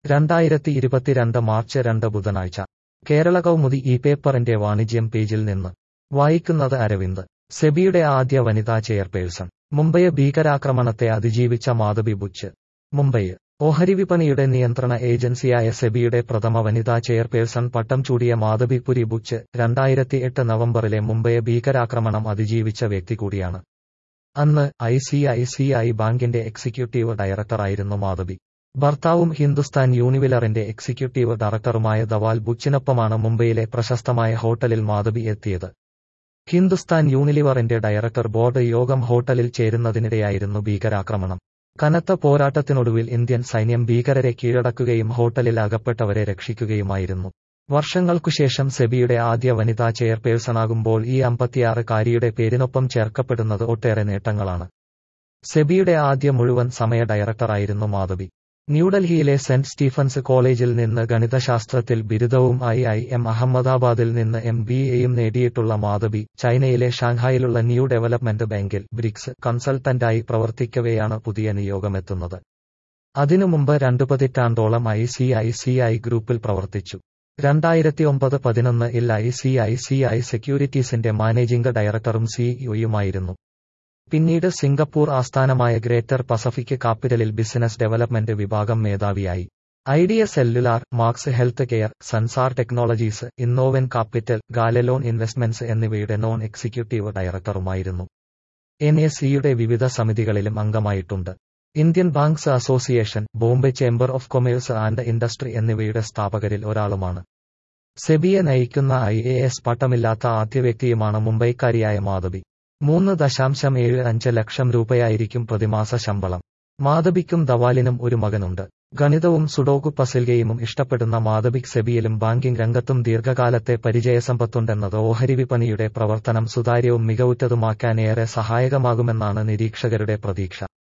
രണ്ടായിരത്തി ഇരുപത്തിരണ്ട് മാർച്ച് രണ്ട് ബുധനാഴ്ച കേരള കൗമുദി ഈ പേപ്പറിന്റെ വാണിജ്യം പേജിൽ നിന്ന് വായിക്കുന്നത് അരവിന്ദ് സെബിയുടെ ആദ്യ വനിതാ ചെയർപേഴ്സൺ മുംബൈ ഭീകരാക്രമണത്തെ അതിജീവിച്ച മാധബി ബുച്ച് മുംബൈ ഓഹരി വിപണിയുടെ നിയന്ത്രണ ഏജൻസിയായ സെബിയുടെ പ്രഥമ വനിതാ ചെയർപേഴ്സൺ പട്ടം ചൂടിയ മാധബി പുരി ബുച്ച് രണ്ടായിരത്തി എട്ട് നവംബറിലെ മുംബൈ ഭീകരാക്രമണം അതിജീവിച്ച വ്യക്തി കൂടിയാണ് അന്ന് I C I C I ബാങ്കിന്റെ എക്സിക്യൂട്ടീവ് ഡയറക്ടറായിരുന്നു മാധബി ഭർത്താവും ഹിന്ദുസ്ഥാൻ യൂണിവിലറിന്റെ എക്സിക്യൂട്ടീവ് ഡയറക്ടറുമായ ധവാൽ ബുച്ചിനൊപ്പമാണ് മുംബൈയിലെ പ്രശസ്തമായ ഹോട്ടലിൽ മാധബി എത്തിയത് ഹിന്ദുസ്ഥാൻ യൂണിലിവറിന്റെ ഡയറക്ടർ ബോർഡ് യോഗം ഹോട്ടലിൽ ചേരുന്നതിനിടെയായിരുന്നു ഭീകരാക്രമണം കനത്ത പോരാട്ടത്തിനൊടുവിൽ ഇന്ത്യൻ സൈന്യം ഭീകരരെ കീഴടക്കുകയും ഹോട്ടലിൽ അകപ്പെട്ടവരെ രക്ഷിക്കുകയുമായിരുന്നു വർഷങ്ങൾക്കുശേഷം സെബിയുടെ ആദ്യ വനിതാ ചെയർപേഴ്സണാകുമ്പോൾ ഈ അമ്പത്തിയാറുകാരിയുടെ പേരിനൊപ്പം ചേർക്കപ്പെടുന്നത് ഒട്ടേറെ നേട്ടങ്ങളാണ് സെബിയുടെ ആദ്യ മുഴുവൻ സമയ ഡയറക്ടറായിരുന്നു മാധവി ന്യൂഡൽഹിയിലെ സെന്റ് സ്റ്റീഫൻസ് കോളേജിൽ നിന്ന് ഗണിതശാസ്ത്രത്തിൽ ബിരുദവും ഐ ഐ എം അഹമ്മദാബാദിൽ നിന്ന് എം ബി എയും നേടിയിട്ടുള്ള മാധവി ചൈനയിലെ ഷാങ്ഹായിലുള്ള ന്യൂ ഡെവലപ്മെന്റ് ബാങ്കിൽ ബ്രിക്സ് കൺസൾട്ടന്റായി പ്രവർത്തിക്കവെയാണ് പുതിയ നിയോഗമെത്തുന്നത് അതിനു മുമ്പ് രണ്ടു പതിറ്റാണ്ടോളം I C I C I ഗ്രൂപ്പിൽ പ്രവർത്തിച്ചു രണ്ടായിരത്തി ഒമ്പത് പതിനൊന്ന് ഇൽ I C I C I സെക്യൂരിറ്റീസിന്റെ മാനേജിംഗ് ഡയറക്ടറും സിഇഒയുമായിരുന്നു പിന്നീട് സിംഗപ്പൂർ ആസ്ഥാനമായ ഗ്രേറ്റർ പസഫിക് കാപ്പിറ്റലിൽ ബിസിനസ് ഡെവലപ്മെന്റ് വിഭാഗം മേധാവിയായി Idea Cellular Max health care Zensar technologies Innoven capital ഗാലലോൺ ഇൻവെസ്റ്റ്മെന്റ്സ് എന്നിവയുടെ നോൺ എക്സിക്യൂട്ടീവ് ഡയറക്ടറുമായിരുന്നു എൻ എ സിയുടെ വിവിധ സമിതികളിലും അംഗമായിട്ടുണ്ട് Indian banks association Bombay chamber of commerce and industry എന്നിവയുടെ സ്ഥാപകരിൽ ഒരാളുമാണ് സെബിയെ നയിക്കുന്ന ഐ എ എസ് പട്ടമില്ലാത്ത ആദ്യ വ്യക്തിയുമാണ് മുംബൈക്കാരിയായ മാധവി മൂന്ന് ദശാംശം ഏഴ് അഞ്ച് ലക്ഷം രൂപയായിരിക്കും പ്രതിമാസ ശമ്പളം മാധവിക്കും ധവാലിനും ഒരു മകനുണ്ട് ഗണിതവും സുഡോകു പസിൽ ഗെയിമും ഇഷ്ടപ്പെടുന്ന മാധവിക് സെബിയിലും ബാങ്കിംഗ് രംഗത്തും ദീർഘകാലത്തെ പരിചയസമ്പത്തുണ്ടെന്നത് ഓഹരി വിപണിയുടെ പ്രവർത്തനം സുതാര്യവും മികവുറ്റതുമാക്കാൻ ഏറെ സഹായകമാകുമെന്നാണ് നിരീക്ഷകരുടെ പ്രതീക്ഷ